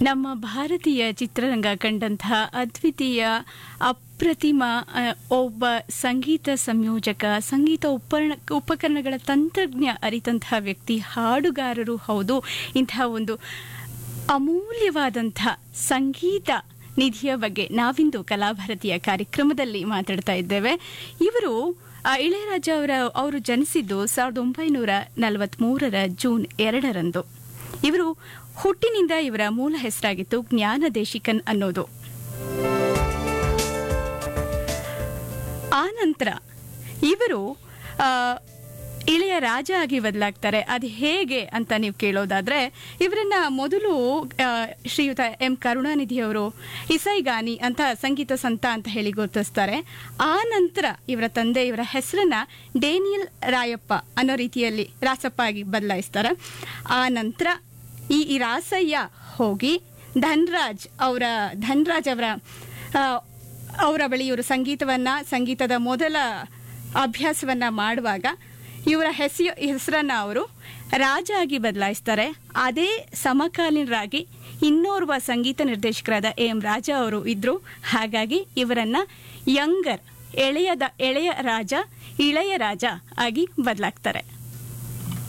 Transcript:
ನಮ್ಮ ಭಾರತೀಯ ಚಿತ್ರರಂಗ ಕಂಡಂತಹ ಅದ್ವಿತೀಯ ಅಪ್ರತಿಮ ಆ, ಒಬ್ಬ ಸಂಗೀತ ಸಂಯೋಜಕ ಸಂಗೀತ ಉಪಕರಣ ಉಪಕರಣಗಳ ತಂತ್ರಜ್ಞ ಅರಿತಂತಹ ವ್ಯಕ್ತಿ ಹಾಡುಗಾರರು ಹೌದು ಇಂತಹ ಒಂದು ಅಮೂಲ್ಯವಾದಂಥ ಸಂಗೀತ ನಿಧಿಯ ಬಗ್ಗೆ ನಾವಿಂದು ಕಲಾಭಾರತಿಯ ಕಾರ್ಯಕ್ರಮದಲ್ಲಿ ಮಾತಾಡ್ತಾ ಇದ್ದೇವೆ ಇವರು ಆ, ಇಳೆಯರಾಜ ಅವರ ಅವರು ಜನಿಸಿದ್ದು ಸಾವಿರದ ಒಂಬೈನೂರ ನಲವತ್ಮೂರರ ಜೂನ್ ಎರಡರಂದು ಇವರು ಹುಟ್ಟಿನಿಂದ ಇವರ ಮೂಲ ಹೆಸರಾಗಿತ್ತು ಜ್ಞಾನ ದೇಶಿಕನ್ ಅನ್ನೋದು ಆ ನಂತರ ಇವರು ಆ, ಇಳೆಯ ರಾಜ ಆಗಿ ಬದಲಾಗ್ತಾರೆ ಅದು ಹೇಗೆ ಅಂತ ನೀವು ಕೇಳೋದಾದ್ರೆ ಇವರನ್ನ ಮೊದಲು ಆ, ಶ್ರೀಯುತ ಎಂ ಕರುಣಾನಿಧಿ ಅವರು ಇಸೈಗಾನಿ ಅಂತ ಸಂಗೀತ ಸಂತ ಅಂತ ಹೇಳಿ ಗುರುತಿಸ್ತಾರೆ ಆ ನಂತರ ಇವರ ತಂದೆ ಇವರ ಹೆಸರನ್ನ ಡೇನಿಯಲ್ ರಾಯಪ್ಪ ಅನ್ನೋ ರೀತಿಯಲ್ಲಿ ರಾಸಪ್ಪ ಆಗಿ ಬದಲಾಯಿಸ್ತಾರೆ ಆ ನಂತರ ಈ ಈ ರಾಸಯ್ಯ ಹೋಗಿ ಧನ್ರಾಜ್ ಅವರ ಧನ್ರಾಜ್ ಅವರ ಆ, ಅವರ ಬಳಿ ಇವರು ಸಂಗೀತವನ್ನ ಸಂಗೀತದ ಮೊದಲ ಅಭ್ಯಾಸವನ್ನ ಮಾಡುವಾಗ ಇವರ ಹೆಸ ಹೆಸರನ್ನ ಅವರು ರಾಜ ಆಗಿ ಬದಲಾಯಿಸ್ತಾರೆ ಅದೇ ಸಮಕಾಲೀನರಾಗಿ ಇನ್ನೋರ್ವ ಸಂಗೀತ ನಿರ್ದೇಶಕರಾದ ಎ ಎಂ ರಾಜ ಅವರು ಇದ್ರು ಹಾಗಾಗಿ ಇವರನ್ನ ಯಂಗರ್ ಎಳೆಯದ ಎಳೆಯ ರಾಜ ಇಳೆಯ ರಾಜ ಆಗಿ ಬದಲಾಗ್ತಾರೆ